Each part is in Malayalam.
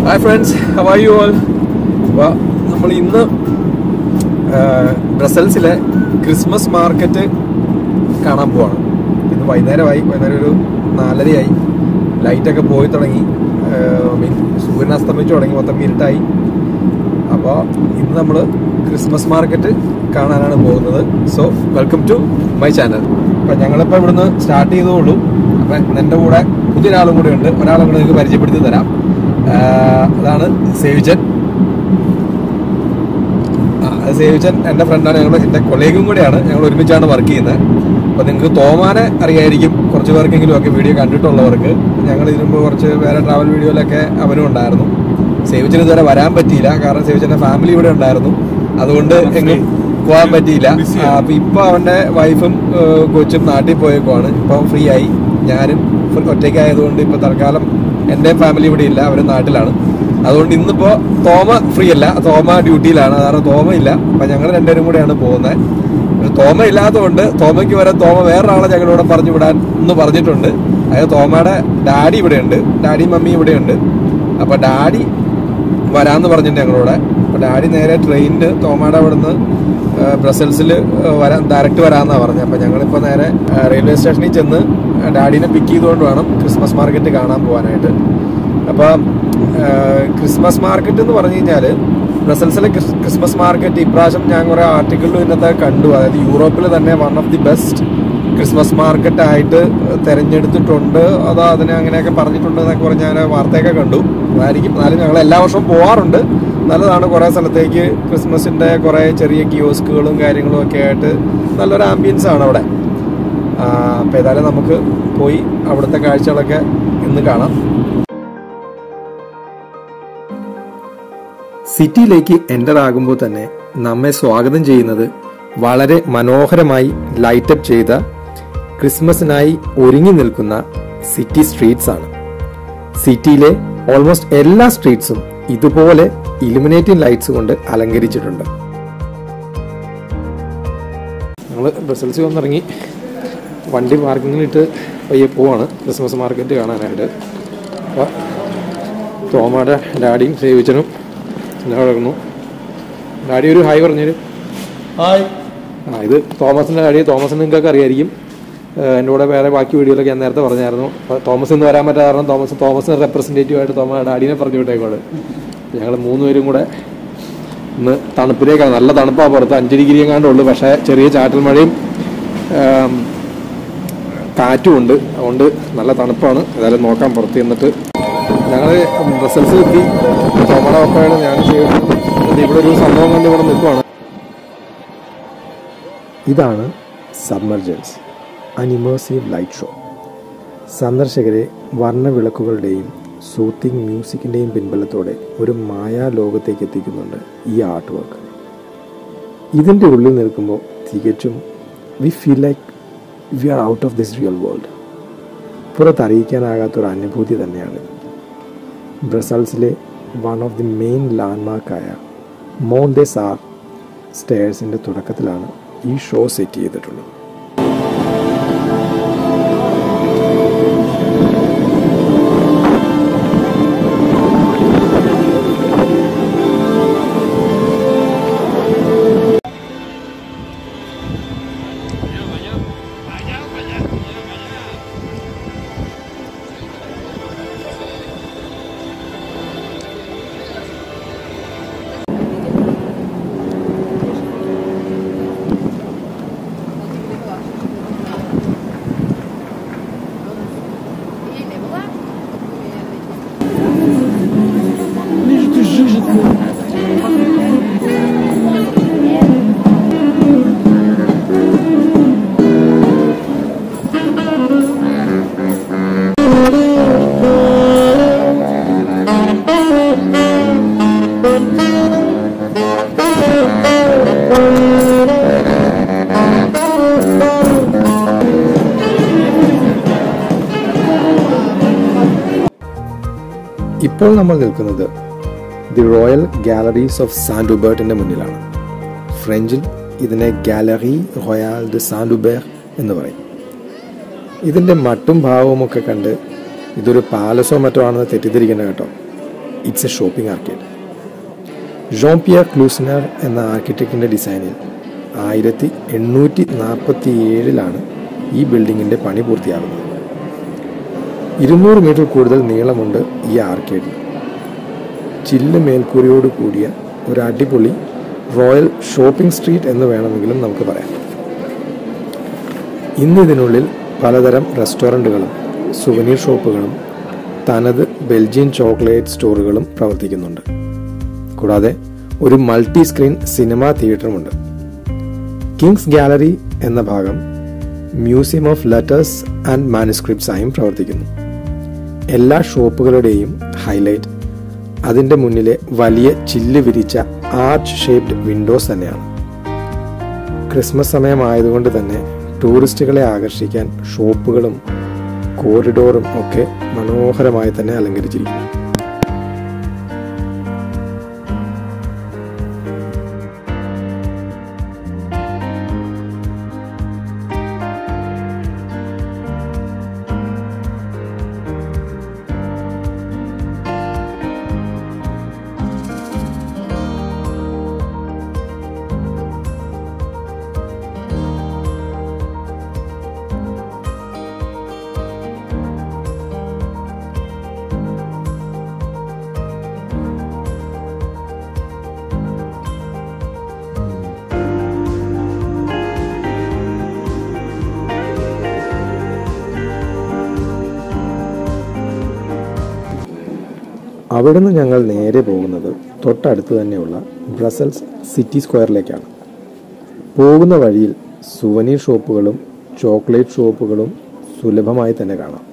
hi friends how are you all അപ്പോൾ നമ്മൾ ഇന്ന് ബ്രസൽസിലെ ക്രിസ്മസ് മാർക്കറ്റ് കാണാൻ പോവാണ് ഇന്ന് വൈകുന്നേരമായി വൈകുന്നേരം ഒരു നാലരയായി ലൈറ്റൊക്കെ പോയി തുടങ്ങി മീൻ സൂര്യൻ അസ്തമിച്ചു തുടങ്ങി മൊത്തം ഇരുട്ടായി അപ്പോൾ ഇന്ന് നമ്മൾ ക്രിസ്മസ് മാർക്കറ്റ് കാണാനാണ് പോകുന്നത് so welcome to my channel അപ്പം ഞങ്ങളിപ്പോൾ ഇവിടുന്ന് സ്റ്റാർട്ട് ചെയ്തേ ഉള്ളൂ അപ്പം എൻ്റെ കൂടെ പുതിയൊരാളും കൂടെ ഉണ്ട് ഒരാളും കൂടെ നിങ്ങൾക്ക് പരിചയപ്പെടുത്തി തരാം ആ, അതാണ് സേവിച്ചൻ ആ, അത് സേവിച്ചൻ എൻ്റെ ഫ്രണ്ടാണ് ഞങ്ങൾ എൻ്റെ കൊളീഗും കൂടെയാണ് ഞങ്ങൾ ഒരുമിച്ചാണ് വർക്ക് ചെയ്യുന്നത് അപ്പോൾ നിങ്ങൾക്ക് തോമാനെ അറിയായിരിക്കും കുറച്ച് പേർക്കെങ്കിലും ഒക്കെ വീഡിയോ കണ്ടിട്ടുള്ളവർക്ക് ഞങ്ങൾ ഇതിനു മുമ്പ് കുറച്ച് വേറെ ട്രാവൽ വീഡിയോയിലൊക്കെ അവനും ഉണ്ടായിരുന്നു സേവിച്ചന് ഇതുവരെ വരാൻ പറ്റിയില്ല കാരണം സേവിച്ചൻ്റെ ഫാമിലി ഇവിടെ ഉണ്ടായിരുന്നു അതുകൊണ്ട് എങ്ങും പോകാൻ പറ്റിയില്ല ആ, അപ്പൊ ഇപ്പൊ അവന്റെ വൈഫും ഏഹ്, കൊച്ചും നാട്ടിൽ പോയേക്കുവാണ് ഇപ്പൊ ഫ്രീ ആയി ഞാനും full ഒറ്റയ്ക്കായതുകൊണ്ട് ഇപ്പൊ തൽക്കാലം എന്റെ ഫാമിലി ഇവിടെ ഇല്ല അവര് നാട്ടിലാണ് അതുകൊണ്ട് ഇന്നിപ്പോ തോമ ഫ്രീ അല്ല തോമ ഡ്യൂട്ടിയിലാണ് കാരണം തോമ ഇല്ല അപ്പൊ ഞങ്ങൾ രണ്ടുപേരും കൂടെയാണ് പോകുന്നത് പക്ഷെ തോമ ഇല്ലാത്തതുകൊണ്ട് തോമയ്ക്ക് വരെ തോമ വേറൊരാളെ ഞങ്ങളിവിടെ പറഞ്ഞു വിടാൻ എന്ന് പറഞ്ഞിട്ടുണ്ട് അതായത് തോമയുടെ ഡാഡി ഇവിടെയുണ്ട് ഡാഡി മമ്മി ഇവിടെയുണ്ട് അപ്പൊ ഡാഡി വരാന്ന് പറഞ്ഞിട്ടുണ്ട് ഞങ്ങളോട് അപ്പൊ ഡാഡി നേരെ ട്രെയിനിന് തോമാടെ അവിടെ നിന്ന് ബ്രസൽസിൽ വരാൻ ഡയറക്റ്റ് വരാമെന്നാണ് പറഞ്ഞത് അപ്പൊ ഞങ്ങളിപ്പോ നേരെ ആ, റെയിൽവേ സ്റ്റേഷനിൽ ചെന്ന് ഡാഡിനെ പിക്ക് ചെയ്തുകൊണ്ട് വേണം ക്രിസ്മസ് മാർക്കറ്റ് കാണാൻ പോകാനായിട്ട് അപ്പൊ ആ, ക്രിസ്മസ് മാർക്കറ്റ് എന്ന് പറഞ്ഞു കഴിഞ്ഞാൽ ബ്രസൽസിലെ ക്രിസ്- ക്രിസ്മസ് മാർക്കറ്റ് ഇപ്രാവശ്യം ഞാൻ കുറെ ആർട്ടിക്കിളിലും ഇന്നത്തെ കണ്ടു അതായത് യൂറോപ്പിൽ തന്നെ one of the best Christmas market ആയിട്ട് തെരഞ്ഞെടുത്തിട്ടുണ്ട് അതോ അതിനെ അങ്ങനെയൊക്കെ പറഞ്ഞിട്ടുണ്ട് എന്നൊക്കെ പറഞ്ഞ് ഞാൻ വാർത്തയൊക്കെ കണ്ടു അതായിരിക്കും എന്നാലും ഞങ്ങൾ എല്ലാ വർഷവും പോവാറുണ്ട് നല്ലതാണ് കുറേ സ്ഥലത്തേക്ക് ക്രിസ്മസിന്റെ കുറേ ചെറിയ കിയോസ്കുകളും കാര്യങ്ങളും ഒക്കെ ആയിട്ട് നല്ലൊരു ആംബിയൻസ് ആണ് അവിടെ ആ, അപ്പോൾ ഏതായാലും നമുക്ക് പോയി അവിടുത്തെ കാഴ്ചകളൊക്കെ ഇന്ന് കാണാം സിറ്റിയിലേക്ക് എൻ്റർ ആകുമ്പോൾ തന്നെ നമ്മെ സ്വാഗതം ചെയ്യുന്നത് വളരെ മനോഹരമായി ലൈറ്റപ്പ് ചെയ്ത ക്രിസ്മസിനായി ഒരുങ്ങി നിൽക്കുന്ന സിറ്റി സ്ട്രീറ്റ്സ് ആണ് സിറ്റിയിലെ ഓൾമോസ്റ്റ് എല്ലാ സ്ട്രീറ്റ്സും ഇതുപോലെ ഇലുമിനേറ്റിംഗ് ലൈറ്റ്സ് കൊണ്ട് അലങ്കരിച്ചിട്ടുണ്ട് ഞങ്ങൾ ബ്രസൽസിൽ വന്നിറങ്ങി വണ്ടി പാർക്കിങ്ങിലിട്ട് പയ്യെ പോവാണ് ക്രിസ്മസ് മാർക്കറ്റ് കാണാനായിട്ട് അപ്പോൾ തോമയുടെ ഡാഡിയും സേവിച്ചനും എല്ലാം കിടക്കുന്നു ഡാഡി ഒരു ഹായ് പറഞ്ഞൊരു ഹായ് ആ ഇത് തോമസിൻ്റെ ഡാഡി തോമസിന് നിങ്ങൾക്ക് അറിയായിരിക്കും ഏഹ് എൻ്റെ കൂടെ വേറെ ബാക്കി വീഡിയോയിലൊക്കെ ഞാൻ നേരത്തെ പറഞ്ഞായിരുന്നു അപ്പോൾ തോമസ് ഇന്ന് വരാൻ പറ്റാത്ത കാരണം തോമസ് തോമസിന് റെപ്രസെൻറ്റേറ്റീവ് ആയിട്ട് തോമ ഡാഡീനെ പറഞ്ഞു വിട്ടേക്കോട് ഞങ്ങൾ മൂന്ന് പേരും കൂടെ ഇന്ന് തണുപ്പിലേക്കാണ് നല്ല തണുപ്പാണ് പുറത്ത് അഞ്ച് ഡിഗ്രി എങ്ങാണ്ടേ ഉള്ളൂ പക്ഷേ ചെറിയ ചാറ്റൽ മഴയും ഏം, കാറ്റും ഉണ്ട് അതുകൊണ്ട് നല്ല തണുപ്പാണ് ഏതായാലും നോക്കാം പുറത്ത് ചെന്നിട്ട് ഞങ്ങൾ ബ്രസൽസിൽ എത്തി തോമയുടെ ഒപ്പമാണ് ഞാൻ ചെയ്യുന്നത് ഇവിടെ ഒരു സംഭവം കൊണ്ട് ഇവിടെ നിൽക്കുവാണ് ഇതാണ് സബ്മർജൻസ് അനിമേഴ്സീവ് ലൈറ്റ് ഷോ സന്ദർശകരെ വർണ്ണവിളക്കുകളുടെയും സൂത്തിങ് മ്യൂസിക്കിൻ്റെയും പിൻബലത്തോടെ ഒരു മായാ ലോകത്തേക്ക് എത്തിക്കുന്നുണ്ട് ഈ ആർട്ട് വർക്ക് ഇതിൻ്റെ ഉള്ളിൽ നിൽക്കുമ്പോൾ തികച്ചും we feel like we are out of this real world പുറത്തറിയിക്കാനാകാത്തൊരു അനുഭൂതി തന്നെയാണ് ബ്രസൽസിലെ വൺ ഓഫ് ദി മെയിൻ ലാൻഡ്മാർക്കായ മോന്തേ സാർ സ്റ്റേഴ്സിൻ്റെ തുടക്കത്തിലാണ് ഈ ഷോ സെറ്റ് ചെയ്തിട്ടുള്ളത് ഇപ്പോൾ നമ്മൾ നിൽക്കുന്നത് ദി റോയൽ ഗാലറീസ് ഓഫ് സാൻഡുബേർട്ടിന്റെ മുന്നിലാണ് ഫ്രഞ്ചിൽ ഇതിനെ ഗാലറി റോയാൽ de സാൻഡുബേർ എന്ന് പറയും ഇതിന്റെ മട്ടും ഭാവവും ഒക്കെ കണ്ട് ഇതൊരു പാലസോ മറ്റോ ആണെന്ന് തെറ്റിദ്ധരിക്കേണ്ട കേട്ടോ it's a shopping arcade Jean Pierre Cluysenaar എന്ന ആർക്കിടെക്റ്റിൻ്റെ ഡിസൈനിൽ ആയിരത്തി എണ്ണൂറ്റി നാൽപ്പത്തി ഏഴിലാണ് ഈ ബിൽഡിങ്ങിൻ്റെ പണി പൂർത്തിയാകുന്നത് ഇരുന്നൂറ് മീറ്റർ കൂടുതൽ നീളമുണ്ട് ഈ ആർക്കേഡിന് ചില്ല് മേൽക്കൂരയോട് കൂടിയ ഒരു അടിപൊളി റോയൽ ഷോപ്പിംഗ് സ്ട്രീറ്റ് എന്ന് വേണമെങ്കിലും നമുക്ക് പറയാം ഇന്ന് ഇതിനുള്ളിൽ പലതരം റെസ്റ്റോറൻറ്റുകളും സുവനീർ ഷോപ്പുകളും തനത് ബെൽജിയൻ ചോക്ലേറ്റ് സ്റ്റോറുകളും പ്രവർത്തിക്കുന്നുണ്ട് കൂടാതെ ഒരു മൾട്ടി സ്ക്രീൻ സിനിമാ തിയേറ്ററുമുണ്ട് കിങ്സ് ഗാലറി എന്ന ഭാഗം museum of letters and manuscripts ആയും പ്രവർത്തിക്കുന്നു എല്ലാ ഷോപ്പുകളുടെയും ഹൈലൈറ്റ് അതിൻ്റെ മുന്നിലെ വലിയ ചില്ല് വിരിച്ച ആർച്ച് ഷേപ്ഡ് വിൻഡോസ് തന്നെയാണ് ക്രിസ്മസ് സമയമായതുകൊണ്ട് തന്നെ ടൂറിസ്റ്റുകളെ ആകർഷിക്കാൻ ഷോപ്പുകളും കോറിഡോറും ഒക്കെ മനോഹരമായി തന്നെ അലങ്കരിച്ചിരിക്കുന്നു അവിടുന്ന് ഞങ്ങൾ നേരെ പോകുന്നത് തൊട്ടടുത്ത് തന്നെയുള്ള ബ്രസൽസ് സിറ്റി സ്ക്വയറിലേക്കാണ് പോകുന്ന വഴിയിൽ സുവനീർ ഷോപ്പുകളും ചോക്ലേറ്റ് ഷോപ്പുകളും സുലഭമായി തന്നെ കാണാം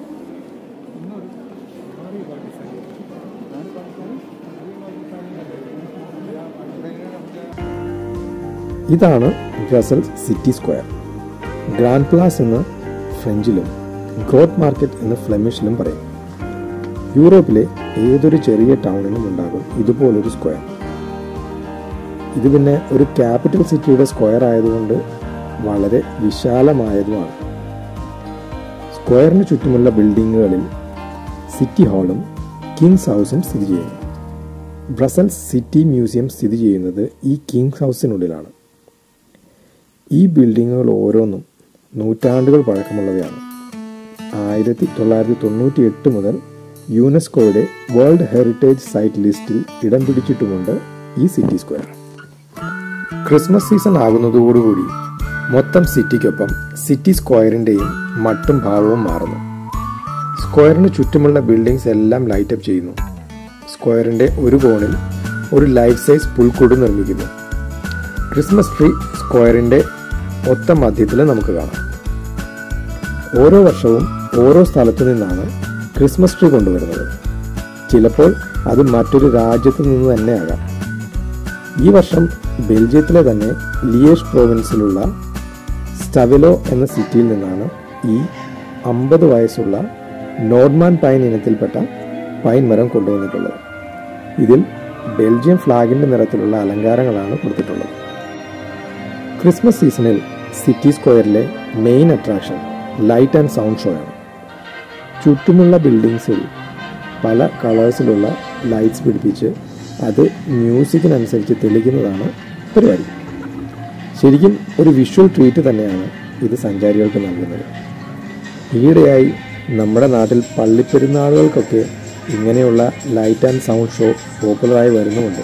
ഇതാണ് Brussels city square Grand Place എന്ന് ഫ്രഞ്ചിലും ഗ്രോത്ത് മാർക്കറ്റ് എന്ന് ഫ്ലെമിഷിലും പറയും യൂറോപ്പിലെ ഏതൊരു ചെറിയ ടൗണിനും ഉണ്ടാകും ഇതുപോലൊരു സ്ക്വയർ ഇത് പിന്നെ ഒരു ക്യാപിറ്റൽ സിറ്റിയുടെ സ്ക്വയർ ആയതുകൊണ്ട് വളരെ വിശാലമായതുമാണ് സ്ക്വയറിന് ചുറ്റുമുള്ള ബിൽഡിങ്ങുകളിൽ സിറ്റി ഹാളും കിങ്സ് ഹൗസും സ്ഥിതി ചെയ്യുന്നു ബ്രസൽസ് സിറ്റി മ്യൂസിയം സ്ഥിതി ചെയ്യുന്നത് ഈ കിങ്സ് ഹൗസിനുള്ളിലാണ് ഈ ബിൽഡിങ്ങുകൾ ഓരോന്നും നൂറ്റാണ്ടുകൾ പഴക്കമുള്ളവയാണ് ആയിരത്തി തൊള്ളായിരത്തി തൊണ്ണൂറ്റി എട്ട് മുതൽ യുനെസ്കോയുടെ വേൾഡ് ഹെറിറ്റേജ് സൈറ്റ് ലിസ്റ്റിൽ ഇടം പിടിച്ചിട്ടുമുണ്ട് ഈ സിറ്റി സ്ക്വയർ ക്രിസ്മസ് സീസൺ ആകുന്നതോടുകൂടി മൊത്തം സിറ്റിക്കൊപ്പം സിറ്റി സ്ക്വയറിൻ്റെയും മട്ടും ഭാവവും മാറുന്നു സ്ക്വയറിന് ചുറ്റുമുള്ള ബിൽഡിങ്സ് എല്ലാം ലൈറ്റപ്പ് ചെയ്യുന്നു സ്ക്വയറിൻ്റെ ഒരു കോണിൽ ഒരു ലൈഫ് സൈസ് പുൽക്കൂട് നിർമ്മിക്കുന്നു ക്രിസ്മസ് ട്രീ സ്ക്വയറിൻ്റെ ഒത്ത മധ്യത്തിൽ നമുക്ക് കാണാം ഓരോ വർഷവും ഓരോ സ്ഥലത്തു നിന്നാണ് ക്രിസ്മസ് ട്രീ കൊണ്ടുവരുന്നത് ചിലപ്പോൾ അത് മറ്റൊരു രാജ്യത്തു നിന്ന് തന്നെയാകാം ഈ വർഷം ബെൽജിയത്തിലെ തന്നെ ലിയേഷ് പ്രോവിൻസിലുള്ള സ്റ്റവെലോ എന്ന സിറ്റിയിൽ നിന്നാണ് ഈ അമ്പത് വയസ്സുള്ള നോർമാൻ പൈൻ ഇനത്തിൽപ്പെട്ട പൈൻ മരം കൊണ്ടുവന്നിട്ടുള്ളത് ഇതിൽ ബെൽജിയം ഫ്ലാഗിന്റെ നിറത്തിലുള്ള അലങ്കാരങ്ങളാണ് കൊടുത്തിട്ടുള്ളത് ക്രിസ്മസ് സീസണിൽ സിറ്റി സ്ക്വയറിലെ main attraction light and sound show ആണ് ചുറ്റുമുള്ള ബിൽഡിങ്സിൽ പല കളേഴ്സിലുള്ള ലൈറ്റ്സ് പിടിപ്പിച്ച് അത് മ്യൂസിക്കിനനുസരിച്ച് തെളിക്കുന്നതാണ് പരിപാടി ശരിക്കും ഒരു വിഷ്വൽ ട്രീറ്റ് തന്നെയാണ് ഇത് സഞ്ചാരികൾക്ക് നൽകുന്നത് ഈയിടെയായി നമ്മുടെ നാട്ടിൽ പള്ളിപ്പെരുന്നാളുകൾക്കൊക്കെ ഇങ്ങനെയുള്ള ലൈറ്റ് ആൻഡ് സൗണ്ട് ഷോ പോപ്പുലറായി വരുന്നുമുണ്ട്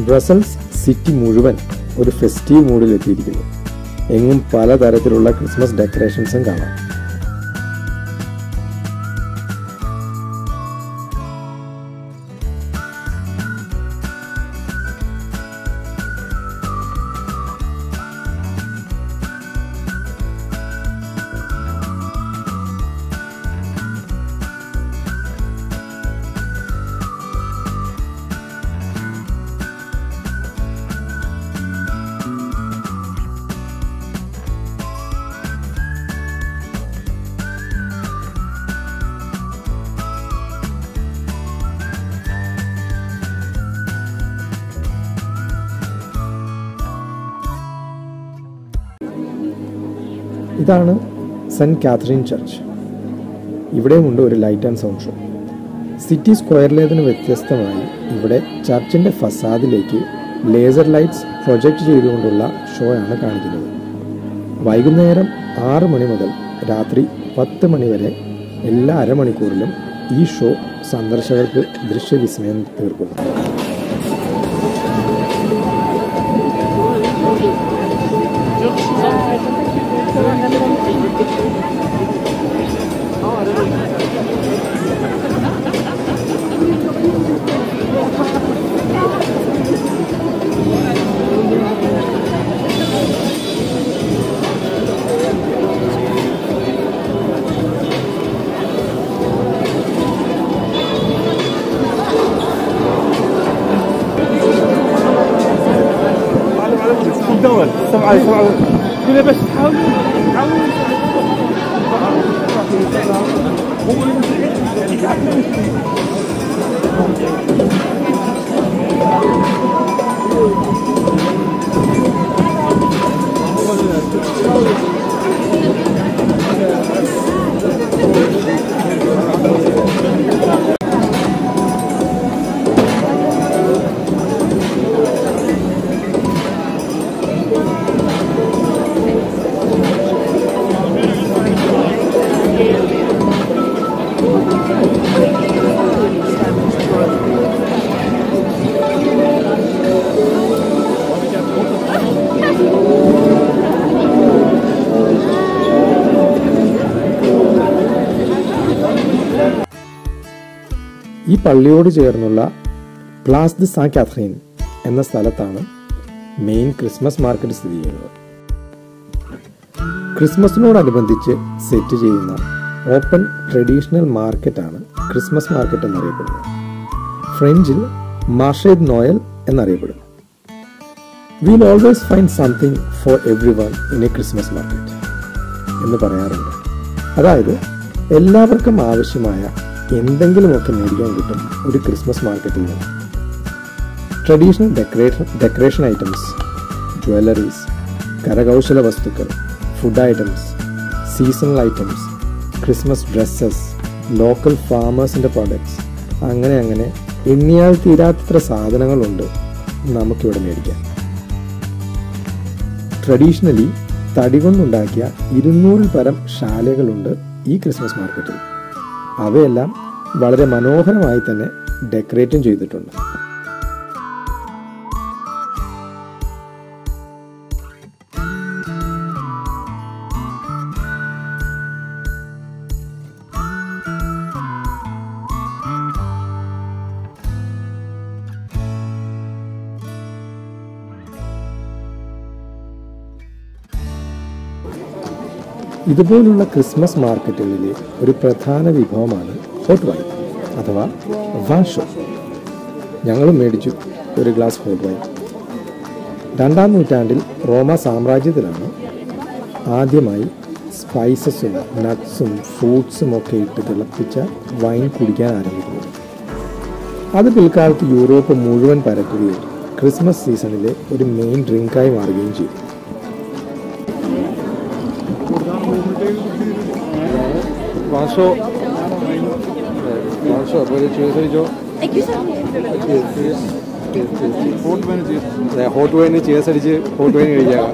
ബ്രസൽസ് സിറ്റി മുഴുവൻ ഒരു ഫെസ്റ്റീവ് മൂഡിൽ എത്തിയിരിക്കുന്നു എങ്ങും പലതരത്തിലുള്ള ക്രിസ്മസ് ഡെക്കറേഷൻസും കാണാം ഇതാണ് സെൻറ്റ് കാത്തറിൻ ചർച്ച് ഇവിടെയുമുണ്ട് ഒരു ലൈറ്റ് ആൻഡ് സൗണ്ട് ഷോ സിറ്റി സ്ക്വയറിലേതിന് വ്യത്യസ്തമായി ഇവിടെ ചർച്ചിൻ്റെ ഫസാദിലേക്ക് ലേസർ ലൈറ്റ്സ് പ്രൊജക്റ്റ് ചെയ്തുകൊണ്ടുള്ള ഷോ ആണ് കാണിക്കുന്നത് വൈകുന്നേരം ആറ് മണി മുതൽ രാത്രി പത്ത് മണി വരെ എല്ലാ അരമണിക്കൂറിലും ഈ ഷോ സന്ദർശകർക്ക് ദൃശ്യവിസ്മയം തീർക്കുന്നു الدول سبعة سبعة كنا بس تحاولوا تحاولوا ഈ പള്ളിയോട് ചേർന്നുള്ള പ്ലാസ് ദി സാ കാത്രീൻ എന്ന സ്ഥലത്താണ് മെയിൻ ക്രിസ്മസ് മാർക്കറ്റ് സ്ഥിതി ചെയ്യുന്നത് ക്രിസ്മസിനോടനുബന്ധിച്ച് സെറ്റ് ചെയ്യുന്ന ഓപ്പൺ ട്രഡീഷണൽ മാർക്കറ്റാണ് ക്രിസ്മസ് മാർക്കറ്റ് എന്നറിയപ്പെടുന്നത് ഫ്രഞ്ചിൽ മാർഷേദ് നോയൽ എന്നറിയപ്പെടുന്നു will always find something for everyone in a Christmas market എന്ന് പറയാറുണ്ട് അതായത് എല്ലാവർക്കും ആവശ്യമായ എന്തെങ്കിലുമൊക്കെ മേടിക്കാൻ കിട്ടും ഒരു ക്രിസ്മസ് മാർക്കറ്റിൽ നിന്ന് traditional decoration decoration items jewelleries കരകൗശല വസ്തുക്കൾ food items seasonal items Christmas dresses local ഫാമേഴ്സിൻ്റെ പ്രോഡക്ട്സ് അങ്ങനെ അങ്ങനെ എണ്ണിയാൽ തീരാത്തത്ര സാധനങ്ങളുണ്ട് നമുക്കിവിടെ മേടിക്കാൻ ട്രഡീഷണലി തടി കൊണ്ടുണ്ടാക്കിയ ഇരുന്നൂറിൽ പരം ശാലകളുണ്ട് ഈ ക്രിസ്മസ് മാർക്കറ്റിൽ അവയെല്ലാം വളരെ മനോഹരമായി തന്നെ ഡെക്കറേറ്റും ചെയ്തിട്ടുണ്ട് ഇതുപോലുള്ള ക്രിസ്മസ് മാർക്കറ്റുകളിലെ ഒരു പ്രധാന വിഭവമാണ് ഹോട്ട് വൈൻ അഥവാ വാഷോ ഞങ്ങളും മേടിച്ചു ഒരു ഗ്ലാസ് ഹോട്ട് വൈൻ രണ്ടാം നൂറ്റാണ്ടിൽ റോമ സാമ്രാജ്യത്തിലാണ് ആദ്യമായി സ്പൈസസും നട്ട്സും ഫ്രൂട്ട്സും ഒക്കെ ഇട്ട് തിളപ്പിച്ച വൈൻ കുടിക്കാൻ ആരംഭിക്കുന്നത് അത് പിൽക്കാലത്ത് യൂറോപ്പ് മുഴുവൻ പരക്കുകയും ക്രിസ്മസ് സീസണിലെ ഒരു മെയിൻ ഡ്രിങ്കായി മാറുകയും ചെയ്തു വാഷോ വാഷോ അപ്പോൾ ഒരു ചോദിച്ചു ചോദിച്ചോ ഹോട്ട് വൈന് ചേസ് അടിച്ച് ഹോട്ട് വൈൻ കഴിക്കാം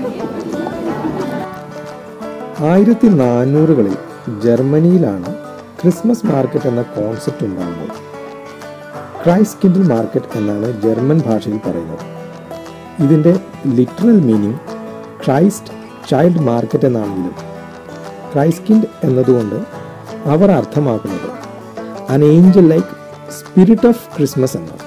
ആയിരത്തി നാനൂറുകളിൽ ജർമ്മനിയിലാണ് ക്രിസ്മസ് മാർക്കറ്റ് എന്ന കോൺസെപ്റ്റ് ഉണ്ടാകുന്നത് ക്രൈസ്റ്റ് കിൻഡിൽ മാർക്കറ്റ് എന്നാണ് ജർമ്മൻ ഭാഷയിൽ പറയുന്നത് ഇതിൻ്റെ literal meaning Christ child market എന്നാണെങ്കിലും ക്രൈസ്കിൻഡ് എന്നതുകൊണ്ട് അവർ അർത്ഥമാക്കുന്നത് an angel like spirit of Christmas എന്നാണ്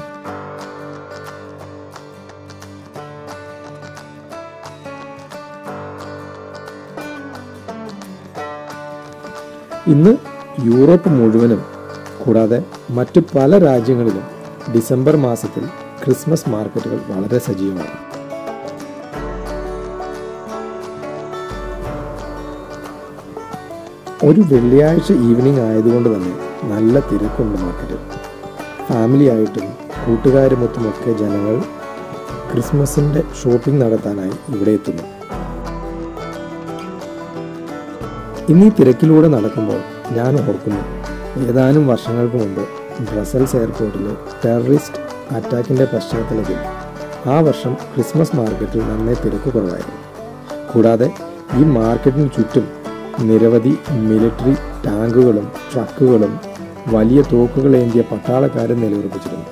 ഇന്ന് യൂറോപ്പ് മുഴുവനും കൂടാതെ മറ്റു പല രാജ്യങ്ങളിലും ഡിസംബർ മാസത്തിൽ ക്രിസ്മസ് മാർക്കറ്റുകൾ വളരെ സജീവമാണ് ഒരു വെള്ളിയാഴ്ച ഈവനിങ് ആയതുകൊണ്ട് തന്നെ നല്ല തിരക്കുണ്ട് മാർക്കറ്റിൽ ഫാമിലി ആയിട്ടും കൂട്ടുകാരുമൊത്തുമൊക്കെ ജനങ്ങൾ ക്രിസ്മസിൻ്റെ ഷോപ്പിംഗ് നടത്താനായി ഇവിടെ എത്തുന്നു ഇന്ന് ഈ തിരക്കിലൂടെ നടക്കുമ്പോൾ ഞാൻ ഓർക്കുന്നു ഏതാനും വർഷങ്ങൾക്ക് മുമ്പ് ബ്രസൽസ് എയർപോർട്ടിൽ ടെററിസ്റ്റ് അറ്റാക്കിൻ്റെ പശ്ചാത്തലത്തിൽ ആ വർഷം ക്രിസ്മസ് മാർക്കറ്റിൽ നന്നേ തിരക്ക് കുറവായിരുന്നു കൂടാതെ ഈ മാർക്കറ്റിന് ചുറ്റും നിരവധി മിലിറ്ററി ടാങ്കുകളും ട്രക്കുകളും വലിയ തോക്കുകളേന്തിയ പട്ടാളക്കാരും നിലയുറപ്പിച്ചിരുന്നു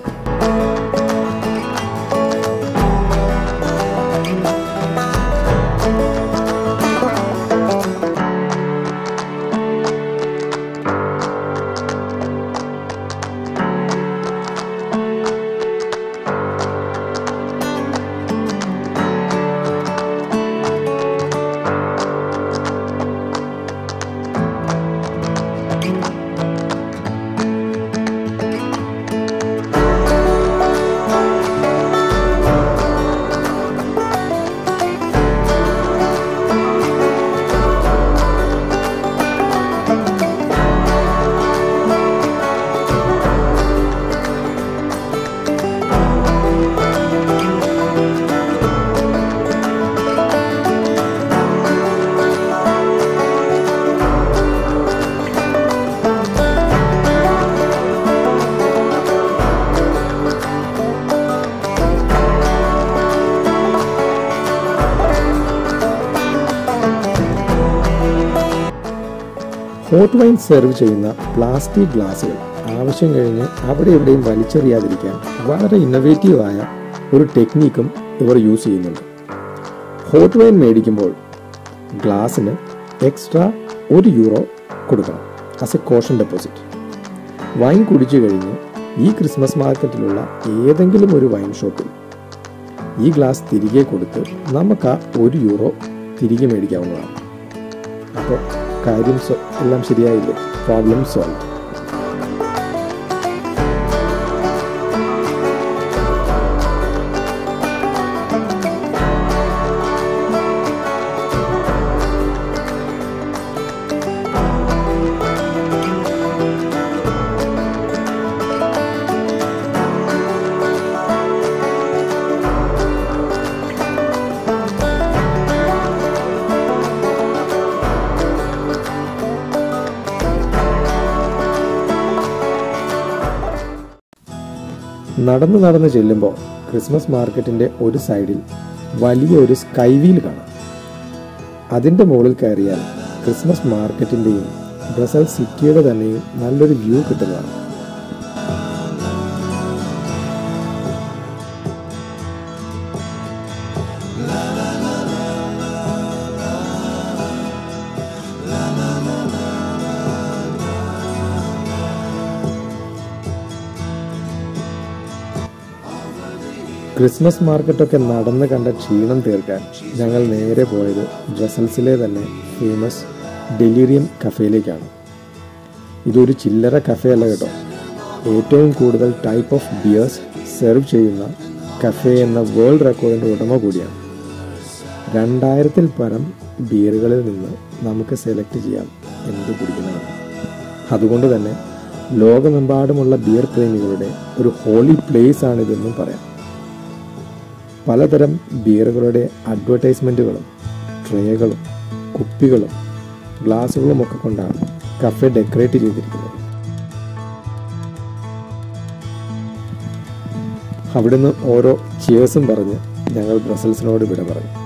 ഹോട്ട് വൈൻ സെർവ് ചെയ്യുന്ന പ്ലാസ്റ്റിക് ഗ്ലാസുകൾ ആവശ്യം കഴിഞ്ഞ് അവിടെ എവിടെയും വലിച്ചെറിയാതിരിക്കാൻ വളരെ ഇന്നൊവേറ്റീവായ ഒരു ടെക്നീക്കും ഇവർ യൂസ് ചെയ്യുന്നുണ്ട് ഹോട്ട് വൈൻ മേടിക്കുമ്പോൾ ഗ്ലാസ്സിന് എക്സ്ട്രാ ഒരു യൂറോ കൊടുക്കണം as a caution deposit wine കുടിച്ചു കഴിഞ്ഞ് ഈ ക്രിസ്മസ് മാർക്കറ്റിലുള്ള ഏതെങ്കിലും ഒരു വൈൻ ഷോപ്പിൽ ഈ ഗ്ലാസ് തിരികെ കൊടുത്ത് നമുക്ക് ആ ഒരു യൂറോ തിരികെ മേടിക്കാവുന്നതാണ് അപ്പോൾ കാര്യം സോ- എല്ലാം ശരിയായില്ലേ പ്രോബ്ലം സോൾവ് നടന്നു നടന്ന് ചെല്ലുമ്പോൾ ക്രിസ്മസ് മാർക്കറ്റിന്റെ ഒരു സൈഡിൽ വലിയ ഒരു സ്കൈ വീൽ കാണാം അതിന്റെ മുകളിൽ കയറിയാൽ ക്രിസ്മസ് മാർക്കറ്റിന്റെയും ബ്രസൽ സിറ്റിയുടെ തന്നെയും നല്ലൊരു വ്യൂ കിട്ടുന്നതാണ് ക്രിസ്മസ് മാർക്കറ്റൊക്കെ നടന്ന് കണ്ട ക്ഷീണം തീർക്കാൻ ഞങ്ങൾ നേരെ പോയത് ബ്രസൽസിലെ തന്നെ ഫേമസ് ഡെലിറിയം കഫേയിലേക്കാണ് ഇതൊരു ചില്ലറ കഫേ അല്ല കേട്ടോ ഏറ്റവും കൂടുതൽ ടൈപ്പ് ഓഫ് ബിയേഴ്സ് സെർവ് ചെയ്യുന്ന കഫേ എന്ന വേൾഡ് റെക്കോർഡിൻ്റെ ഉടമ കൂടിയാണ് രണ്ടായിരത്തിൽ പരം ബിയറുകളിൽ നിന്ന് നമുക്ക് സെലക്ട് ചെയ്യാം എന്ത് കുടിക്കണമെന്ന് അതുകൊണ്ട് തന്നെ ലോകമെമ്പാടുമുള്ള ബിയർ പ്രേമികളുടെ ഒരു ഹോളി പ്ലേസ് ആണിതെന്നും പറയാം പലതരം ബിയറുകളുടെ അഡ്വർടൈസ്മെൻറ്റുകളും ട്രേകളും കുപ്പികളും ഗ്ലാസുകളും ഒക്കെ കൊണ്ടാണ് കഫെ ഡെക്കറേറ്റ് ചെയ്തിരിക്കുന്നത് അവിടുന്ന് ഓരോ ചിയേഴ്സും പറഞ്ഞ് ഞങ്ങൾ ബ്രസൽസിനോട് വിട പറഞ്ഞു